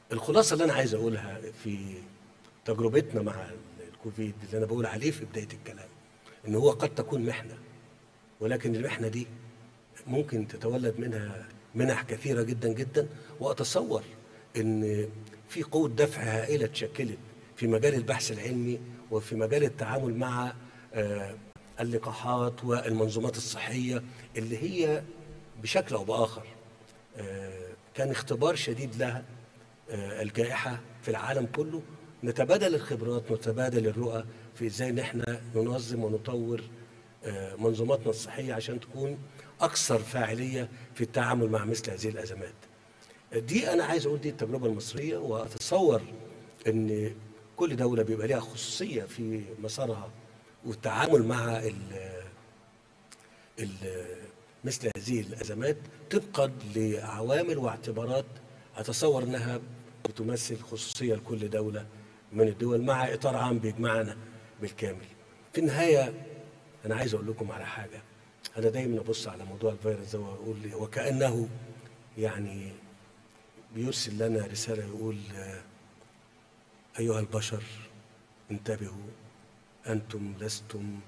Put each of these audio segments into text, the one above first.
الخلاصه اللي انا عايز اقولها في تجربتنا مع الكوفيد اللي انا بقول عليه في بدايه الكلام ان هو قد تكون محنه ولكن المحنه دي ممكن تتولد منها منح كثيره جدا جدا واتصور ان في قوه دفع هائله اتشكلت في مجال البحث العلمي وفي مجال التعامل مع آه، اللقاحات والمنظومات الصحيه اللي هي بشكل او باخر آه، كان اختبار شديد لها آه، الجائحه في العالم كله نتبادل الخبرات نتبادل الرؤى في ازاي ان احنا ننظم ونطور آه، منظوماتنا الصحيه عشان تكون اكثر فاعليه في التعامل مع مثل هذه الازمات. دي انا عايز اقول دي التجربه المصريه واتصور ان كل دوله بيبقى ليها خصوصيه في مسارها والتعامل مع ال ال مثل هذه الازمات طبقا لعوامل واعتبارات اتصور انها بتمثل خصوصيه لكل دوله من الدول مع اطار عام بيجمعنا بالكامل. في النهايه انا عايز اقول لكم على حاجه انا دايما ابص على موضوع الفيروس ده واقول وكانه يعني بيرسل لنا رساله يقول آه، ايها البشر انتبهوا انتم لستم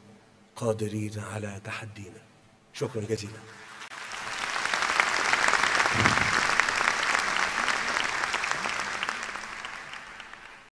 قادرين على تحدينا شكرا جزيلا